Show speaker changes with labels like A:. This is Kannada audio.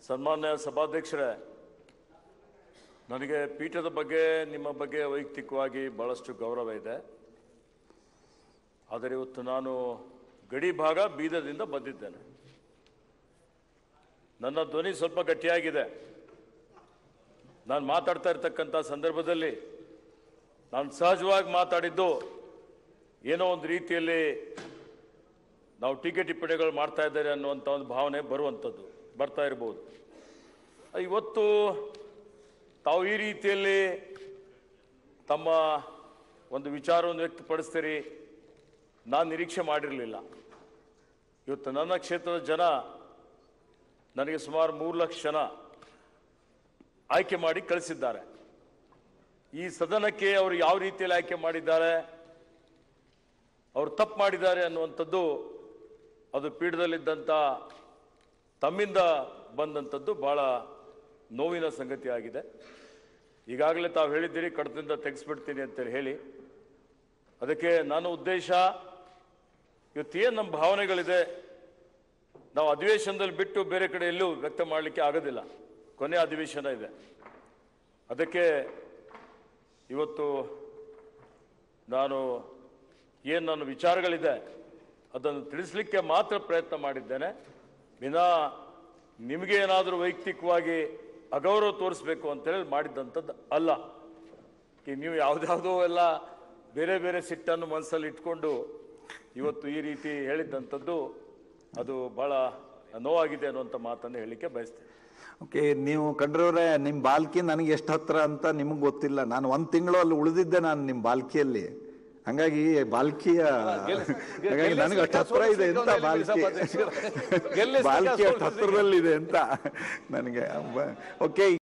A: ಸನ್ಮಾನ್ಯ ಸಭಾಧ್ಯಕ್ಷರೇ ನನಗೆ ಪೀಠದ ಬಗ್ಗೆ ನಿಮ್ಮ ಬಗ್ಗೆ ವೈಯಕ್ತಿಕವಾಗಿ ಬಹಳಷ್ಟು ಗೌರವ ಇದೆ ಆದರೆ ಇವತ್ತು ನಾನು ಗಡಿ ಭಾಗ ಬೀದರ್ದಿಂದ ಬಂದಿದ್ದೇನೆ ನನ್ನ ಧ್ವನಿ ಸ್ವಲ್ಪ ಗಟ್ಟಿಯಾಗಿದೆ ನಾನು ಮಾತಾಡ್ತಾ ಇರ್ತಕ್ಕಂಥ ಸಂದರ್ಭದಲ್ಲಿ ನಾನು ಸಹಜವಾಗಿ ಮಾತಾಡಿದ್ದು ಏನೋ ಒಂದು ರೀತಿಯಲ್ಲಿ ನಾವು ಟೀಕೆ ಟಿಪ್ಪಣಿಗಳು ಮಾಡ್ತಾ ಇದ್ದಾರೆ ಅನ್ನುವಂಥ ಒಂದು ಭಾವನೆ ಬರುವಂಥದ್ದು ಬರ್ತಾ ಇರ್ಬೋದು ಇವತ್ತು ತಾವು ಈ ರೀತಿಯಲ್ಲಿ ತಮ್ಮ ಒಂದು ವಿಚಾರವನ್ನು ವ್ಯಕ್ತಪಡಿಸ್ತೀರಿ ನಾನು ನಿರೀಕ್ಷೆ ಮಾಡಿರಲಿಲ್ಲ ಇವತ್ತು ನನ್ನ ಕ್ಷೇತ್ರದ ಜನ ನನಗೆ ಸುಮಾರು ಮೂರು ಲಕ್ಷ ಜನ ಆಯ್ಕೆ ಮಾಡಿ ಕಳಿಸಿದ್ದಾರೆ ಈ ಸದನಕ್ಕೆ ಅವರು ಯಾವ ರೀತಿಯಲ್ಲಿ ಆಯ್ಕೆ ಮಾಡಿದ್ದಾರೆ ಅವರು ತಪ್ಪು ಮಾಡಿದ್ದಾರೆ ಅನ್ನುವಂಥದ್ದು ಅದು ಪೀಠದಲ್ಲಿದ್ದಂಥ ತಮ್ಮಿಂದ ಬಂದಂಥದ್ದು ಬಹಳ ನೋವಿನ ಸಂಗತಿ ಆಗಿದೆ ಈಗಾಗಲೇ ತಾವು ಹೇಳಿದ್ದೀರಿ ಕಡತದಿಂದ ತೆಗೆಸ್ಬಿಡ್ತೀನಿ ಅಂತೇಳಿ ಹೇಳಿ ಅದಕ್ಕೆ ನನ್ನ ಉದ್ದೇಶ ಇವತ್ತೇನು ನಮ್ಮ ಭಾವನೆಗಳಿದೆ ನಾವು ಅಧಿವೇಶನದಲ್ಲಿ ಬಿಟ್ಟು ಬೇರೆ ಕಡೆ ಎಲ್ಲೂ ವ್ಯಕ್ತ ಮಾಡಲಿಕ್ಕೆ ಆಗೋದಿಲ್ಲ ಕೊನೆ ಅಧಿವೇಶನ ಇದೆ ಅದಕ್ಕೆ ಇವತ್ತು ನಾನು ಏನು ನನ್ನ ವಿಚಾರಗಳಿದೆ ಅದನ್ನು ತಿಳಿಸ್ಲಿಕ್ಕೆ ಮಾತ್ರ ಪ್ರಯತ್ನ ಮಾಡಿದ್ದೇನೆ ವಿನಾ ನಿಮಗೆ ಏನಾದರೂ ವೈಯಕ್ತಿಕವಾಗಿ ಅಗೌರವ ತೋರಿಸ್ಬೇಕು ಅಂತೇಳಿ ಮಾಡಿದ್ದಂಥದ್ದು ಅಲ್ಲ ಈ ನೀವು ಯಾವುದ್ಯಾವುದೋ ಎಲ್ಲ ಬೇರೆ ಬೇರೆ ಸಿಟ್ಟನ್ನು ಮನಸ್ಸಲ್ಲಿ ಇಟ್ಕೊಂಡು ಇವತ್ತು ಈ ರೀತಿ ಹೇಳಿದ್ದಂಥದ್ದು ಅದು ಬಹಳ ನೋವಾಗಿದೆ ಅನ್ನುವಂಥ ಮಾತನ್ನು ಹೇಳಲಿಕ್ಕೆ ಬಯಸ್ತೇನೆ
B: ಓಕೆ ನೀವು ಕಂಡ್ರವ್ರೆ ನಿಮ್ಮ ಬಾಲ್ಕಿ ನನಗೆ ಎಷ್ಟು ಹತ್ರ ಅಂತ ನಿಮಗೆ ಗೊತ್ತಿಲ್ಲ ನಾನು ಒಂದು ತಿಂಗಳು ಅಲ್ಲಿ ಉಳಿದಿದ್ದೆ ನಾನು ನಿಮ್ಮ ಬಾಲ್ಕಿಯಲ್ಲಿ ಹಂಗಾಗಿ ಬಾಲ್ಕಿಯ ಹಾಗಾಗಿ ನನಗೆ ಅಷ್ಟು ಹತ್ರ ಇದೆ ಅಂತ ಬಾಲ್ಕಿ ಬಾಲ್ಕಿ ಅಷ್ಟು ಹತ್ರದಲ್ಲಿದೆ ಅಂತ ನನಗೆ ಓಕೆ